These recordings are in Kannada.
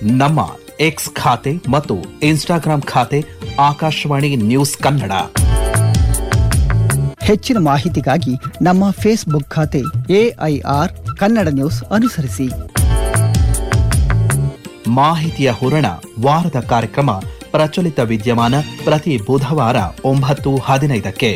ನಮ್ಮ ಎಕ್ಸ್ ಖಾತೆ ಮತ್ತು ಇನ್ಸ್ಟಾಗ್ರಾಂ ಖಾತೆ ಆಕಾಶವಾಣಿ ನ್ಯೂಸ್ ಕನ್ನಡ ಹೆಚ್ಚಿನ ಮಾಹಿತಿಗಾಗಿ ನಮ್ಮ ಫೇಸ್ಬುಕ್ ಖಾತೆ ಎಐಆರ್ ಕನ್ನಡ ನ್ಯೂಸ್ ಅನುಸರಿಸಿ ಮಾಹಿತಿಯ ಹೂರಣ ವಾರದ ಕಾರ್ಯಕ್ರಮ ಪ್ರಚಲಿತ ವಿದ್ಯಮಾನ ಪ್ರತಿ ಬುಧವಾರ ಒಂಬತ್ತು ಹದಿನೈದಕ್ಕೆ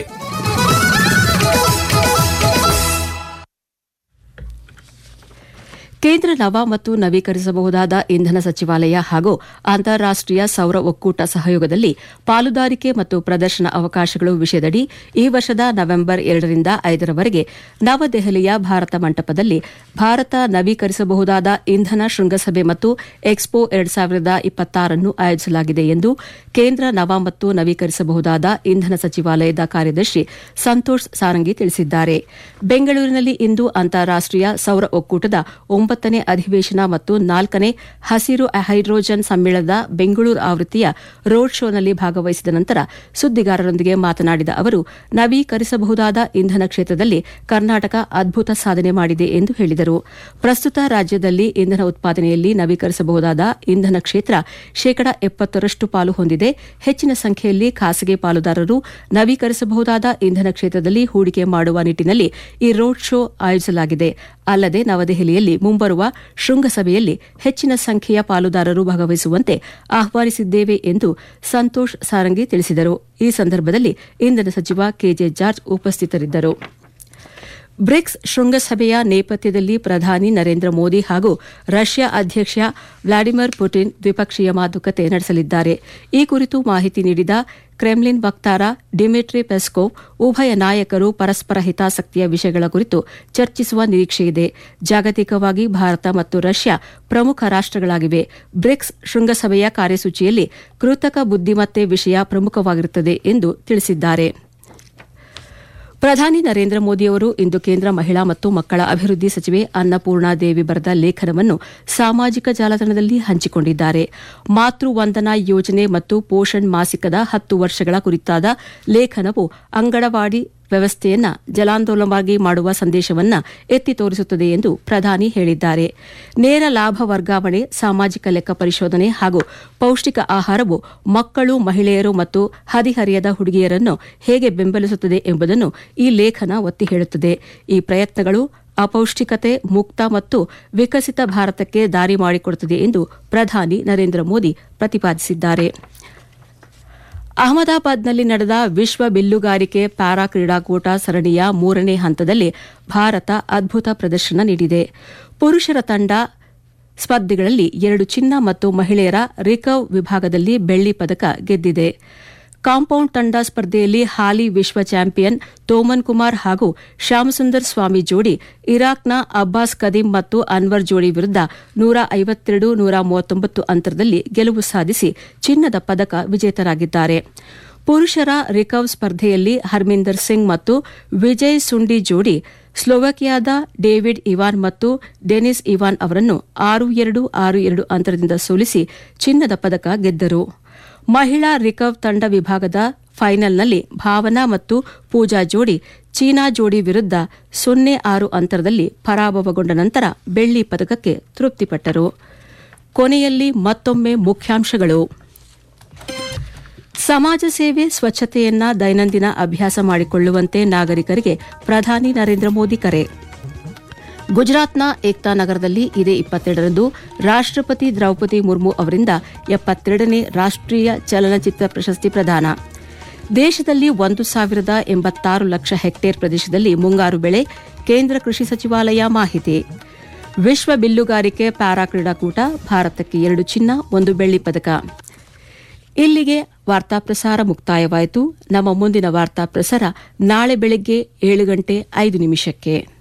ಕೇಂದ್ರ ನವ ಮತ್ತು ನವೀಕರಿಸಬಹುದಾದ ಇಂಧನ ಸಚಿವಾಲಯ ಹಾಗೂ ಅಂತಾರಾಷ್ಟೀಯ ಸೌರ ಒಕ್ಕೂಟ ಸಹಯೋಗದಲ್ಲಿ ಪಾಲುದಾರಿಕೆ ಮತ್ತು ಪ್ರದರ್ಶನ ಅವಕಾಶಗಳು ವಿಷಯದಡಿ ಈ ವರ್ಷದ ನವೆಂಬರ್ ಎರಡರಿಂದ ಐದರವರೆಗೆ ನವದೆಹಲಿಯ ಭಾರತ ಮಂಟಪದಲ್ಲಿ ಭಾರತ ನವೀಕರಿಸಬಹುದಾದ ಇಂಧನ ಶೃಂಗಸಭೆ ಮತ್ತು ಎಕ್ಸ್ಪೋ ಎರಡು ಸಾವಿರದ ಇಪ್ಪತ್ತಾರನ್ನು ಆಯೋಜಿಸಲಾಗಿದೆ ಎಂದು ಕೇಂದ್ರ ನವ ಮತ್ತು ನವೀಕರಿಸಬಹುದಾದ ಇಂಧನ ಸಚಿವಾಲಯದ ಕಾರ್ಯದರ್ಶಿ ಸಂತೋಷ್ ಸಾರಂಗಿ ತಿಳಿಸಿದ್ದಾರೆ ಬೆಂಗಳೂರಿನಲ್ಲಿ ಇಂದು ಅಂತಾರಾಷ್ಟೀಯ ಸೌರ ಒಕ್ಕೂಟದ ಒಂಬತ್ತನೇ ಅಧಿವೇಶನ ಮತ್ತು ನಾಲ್ಕನೇ ಹಸಿರು ಹೈಡ್ರೋಜನ್ ಸಮ್ಮೇಳನದ ಬೆಂಗಳೂರು ಆವೃತ್ತಿಯ ರೋಡ್ ಶೋನಲ್ಲಿ ಭಾಗವಹಿಸಿದ ನಂತರ ಸುದ್ದಿಗಾರರೊಂದಿಗೆ ಮಾತನಾಡಿದ ಅವರು ನವೀಕರಿಸಬಹುದಾದ ಇಂಧನ ಕ್ಷೇತ್ರದಲ್ಲಿ ಕರ್ನಾಟಕ ಅದ್ಭುತ ಸಾಧನೆ ಮಾಡಿದೆ ಎಂದು ಹೇಳಿದರು ಪ್ರಸ್ತುತ ರಾಜ್ಯದಲ್ಲಿ ಇಂಧನ ಉತ್ಪಾದನೆಯಲ್ಲಿ ನವೀಕರಿಸಬಹುದಾದ ಇಂಧನ ಕ್ಷೇತ್ರ ಶೇಕಡ ಎಪ್ಪತ್ತರಷ್ಟು ಪಾಲು ಹೊಂದಿದೆ ಹೆಚ್ಚಿನ ಸಂಖ್ಯೆಯಲ್ಲಿ ಖಾಸಗಿ ಪಾಲುದಾರರು ನವೀಕರಿಸಬಹುದಾದ ಇಂಧನ ಕ್ಷೇತ್ರದಲ್ಲಿ ಹೂಡಿಕೆ ಮಾಡುವ ನಿಟ್ಟಿನಲ್ಲಿ ಈ ರೋಡ್ ಶೋ ಆಯೋಜಿಸಲಾಗಿದೆ ಅಲ್ಲದೆ ನವದೆಹಲಿಯಲ್ಲಿ ಮುಂಬರುವ ಶೃಂಗಸಭೆಯಲ್ಲಿ ಹೆಚ್ಚಿನ ಸಂಖ್ಯೆಯ ಪಾಲುದಾರರು ಭಾಗವಹಿಸುವಂತೆ ಆಹ್ವಾನಿಸಿದ್ದೇವೆ ಎಂದು ಸಂತೋಷ್ ಸಾರಂಗಿ ತಿಳಿಸಿದರು ಈ ಸಂದರ್ಭದಲ್ಲಿ ಇಂಧನ ಸಚಿವ ಕೆಜೆ ಜಾರ್ಜ್ ಉಪಸ್ಥಿತರಿದ್ದರು ಬ್ರಿಕ್ಸ್ ಶೃಂಗಸಭೆಯ ನೇಪಥ್ಯದಲ್ಲಿ ಪ್ರಧಾನಿ ನರೇಂದ್ರ ಮೋದಿ ಹಾಗೂ ರಷ್ಯಾ ಅಧ್ಯಕ್ಷ ವ್ಲಾಡಿಮಿರ್ ಪುಟಿನ್ ದ್ವಿಪಕ್ಷೀಯ ಮಾತುಕತೆ ನಡೆಸಲಿದ್ದಾರೆ ಈ ಕುರಿತು ಮಾಹಿತಿ ನೀಡಿದ ಕ್ರೆಮ್ಲಿನ್ ವಕ್ತಾರ ಡಿಮಿಟ್ರಿ ಪೆಸ್ಕೋವ್ ಉಭಯ ನಾಯಕರು ಪರಸ್ಪರ ಹಿತಾಸಕ್ತಿಯ ವಿಷಯಗಳ ಕುರಿತು ಚರ್ಚಿಸುವ ನಿರೀಕ್ಷೆಯಿದೆ ಜಾಗತಿಕವಾಗಿ ಭಾರತ ಮತ್ತು ರಷ್ಯಾ ಪ್ರಮುಖ ರಾಷ್ಟಗಳಾಗಿವೆ ಬ್ರಿಕ್ಸ್ ಶೃಂಗಸಭೆಯ ಕಾರ್ಯಸೂಚಿಯಲ್ಲಿ ಕೃತಕ ಬುದ್ದಿಮತ್ತೆ ವಿಷಯ ಪ್ರಮುಖವಾಗಿರುತ್ತದೆ ಎಂದು ತಿಳಿಸಿದ್ದಾರೆ ಪ್ರಧಾನಿ ನರೇಂದ್ರ ಮೋದಿಯವರು ಇಂದು ಕೇಂದ್ರ ಮಹಿಳಾ ಮತ್ತು ಮಕ್ಕಳ ಅಭಿವೃದ್ಧಿ ಸಚಿವೆ ಅನ್ನಪೂರ್ಣಾ ದೇವಿ ಬರೆದ ಲೇಖನವನ್ನು ಸಾಮಾಜಿಕ ಜಾಲತಾಣದಲ್ಲಿ ಹಂಚಿಕೊಂಡಿದ್ದಾರೆ ಮಾತೃ ವಂದನಾ ಯೋಜನೆ ಮತ್ತು ಪೋಷಣ್ ಮಾಸಿಕದ ಹತ್ತು ವರ್ಷಗಳ ಕುರಿತಾದ ಲೇಖನವು ಅಂಗನವಾಡಿ ವ್ಯವಸ್ಥೆಯನ್ನ ಜಲಾಂದೋಲನವಾಗಿ ಮಾಡುವ ಸಂದೇಶವನ್ನ ಎತ್ತಿ ತೋರಿಸುತ್ತದೆ ಎಂದು ಪ್ರಧಾನಿ ಹೇಳಿದ್ದಾರೆ ನೇರ ಲಾಭ ವರ್ಗಾವಣೆ ಸಾಮಾಜಿಕ ಲೆಕ್ಕ ಪರಿಶೋಧನೆ ಹಾಗೂ ಪೌಷ್ಟಿಕ ಆಹಾರವು ಮಕ್ಕಳು ಮಹಿಳೆಯರು ಮತ್ತು ಹದಿಹರಿಯದ ಹುಡುಗಿಯರನ್ನು ಹೇಗೆ ಬೆಂಬಲಿಸುತ್ತದೆ ಎಂಬುದನ್ನು ಈ ಲೇಖನ ಒತ್ತಿ ಹೇಳುತ್ತದೆ ಈ ಪ್ರಯತ್ನಗಳು ಅಪೌಷ್ಟಿಕತೆ ಮುಕ್ತ ಮತ್ತು ವಿಕಸಿತ ಭಾರತಕ್ಕೆ ದಾರಿ ಮಾಡಿಕೊಡುತ್ತದೆ ಎಂದು ಪ್ರಧಾನಿ ನರೇಂದ್ರ ಮೋದಿ ಪ್ರತಿಪಾದಿಸಿದ್ದಾರೆ ಅಹಮದಾಬಾದ್ನಲ್ಲಿ ನಡೆದ ವಿಶ್ವ ಬಿಲ್ಲುಗಾರಿಕೆ ಪ್ಯಾರಾ ಕ್ರೀಡಾಕೂಟ ಸರಣಿಯ ಮೂರನೇ ಹಂತದಲ್ಲಿ ಭಾರತ ಅದ್ಭುತ ಪ್ರದರ್ಶನ ನೀಡಿದೆ ಪುರುಷರ ತಂಡ ಸ್ಪರ್ಧೆಗಳಲ್ಲಿ ಎರಡು ಚಿನ್ನ ಮತ್ತು ಮಹಿಳೆಯರ ರಿಕರ್ವ್ ವಿಭಾಗದಲ್ಲಿ ಬೆಳ್ಳಿ ಪದಕ ಗೆದ್ದಿದೆ ಕಾಂಪೌಂಡ್ ತಂಡ ಸ್ಪರ್ಧೆಯಲ್ಲಿ ಹಾಲಿ ವಿಶ್ವ ಚಾಂಪಿಯನ್ ತೋಮನ್ ಕುಮಾರ್ ಹಾಗೂ ಶ್ಯಾಮಸುಂದರ್ ಸ್ವಾಮಿ ಜೋಡಿ ಇರಾಕ್ನ ಅಬ್ಬಾಸ್ ಕದೀಂ ಮತ್ತು ಅನ್ವರ್ ಜೋಡಿ ವಿರುದ್ಧ ನೂರ ಐವತ್ತೆರಡು ನೂರ ಮೂವತ್ತೊಂಬತ್ತು ಅಂತರದಲ್ಲಿ ಗೆಲುವು ಸಾಧಿಸಿ ಚಿನ್ನದ ಪದಕ ವಿಜೇತರಾಗಿದ್ದಾರೆ ಪುರುಷರ ರಿಕರ್ವ್ ಸ್ಪರ್ಧೆಯಲ್ಲಿ ಹರ್ಮಿಂದರ್ ಸಿಂಗ್ ಮತ್ತು ವಿಜಯ್ ಸುಂಡಿ ಜೋಡಿ ಸ್ಲೋವಾಕಿಯಾದ ಡೇವಿಡ್ ಇವಾನ್ ಮತ್ತು ಡೆನಿಸ್ ಇವಾನ್ ಅವರನ್ನು ಆರು ಎರಡು ಆರು ಎರಡು ಅಂತರದಿಂದ ಸೋಲಿಸಿ ಚಿನ್ನದ ಪದಕ ಗೆದ್ದರು ಮಹಿಳಾ ರಿಕರ್ವ್ ತಂಡ ವಿಭಾಗದ ಫೈನಲ್ನಲ್ಲಿ ಭಾವನಾ ಮತ್ತು ಪೂಜಾ ಜೋಡಿ ಚೀನಾ ಜೋಡಿ ವಿರುದ್ಧ ಸೊನ್ನೆ ಆರು ಅಂತರದಲ್ಲಿ ಪರಾಭವಗೊಂಡ ನಂತರ ಬೆಳ್ಳಿ ಪದಕಕ್ಕೆ ತೃಪ್ತಿಪಟ್ಟರು ಕೊನೆಯಲ್ಲಿ ಮತ್ತೊಮ್ಮೆ ಮುಖ್ಯಾಂಶಗಳು ಸಮಾಜ ಸೇವೆ ಸ್ವಚ್ಛತೆಯನ್ನ ದೈನಂದಿನ ಅಭ್ಯಾಸ ಮಾಡಿಕೊಳ್ಳುವಂತೆ ನಾಗರಿಕರಿಗೆ ಪ್ರಧಾನಿ ನರೇಂದ್ರ ಮೋದಿ ಕರೆ ಗುಜರಾತ್ನ ಏಕ್ತಾ ನಗರದಲ್ಲಿ ಇದೇ ಇಪ್ಪತ್ತೆರಡರಂದು ರಾಷ್ಟಪತಿ ದ್ರೌಪದಿ ಮುರ್ಮು ಅವರಿಂದ ಎಪ್ಪತ್ತೆರಡನೇ ರಾಷ್ಟೀಯ ಚಲನಚಿತ್ರ ಪ್ರಶಸ್ತಿ ಪ್ರದಾನ ದೇಶದಲ್ಲಿ ಒಂದು ಸಾವಿರದ ಎಂಬತ್ತಾರು ಲಕ್ಷ ಹೆಕ್ಟೇರ್ ಪ್ರದೇಶದಲ್ಲಿ ಮುಂಗಾರು ಬೆಳೆ ಕೇಂದ್ರ ಕೃಷಿ ಸಚಿವಾಲಯ ಮಾಹಿತಿ ವಿಶ್ವ ಬಿಲ್ಲುಗಾರಿಕೆ ಪ್ಯಾರಾ ಕ್ರೀಡಾಕೂಟ ಭಾರತಕ್ಕೆ ಎರಡು ಚಿನ್ನ ಒಂದು ಬೆಳ್ಳಿ ಪದಕ ಇಲ್ಲಿಗೆ ವಾರ್ತಾ ಪ್ರಸಾರ ಮುಕ್ತಾಯವಾಯಿತು ನಮ್ಮ ಮುಂದಿನ ವಾರ್ತಾ ಪ್ರಸಾರ ನಾಳೆ ಬೆಳಗ್ಗೆ ಏಳು ಗಂಟೆ ಐದು ನಿಮಿಷಕ್ಕೆ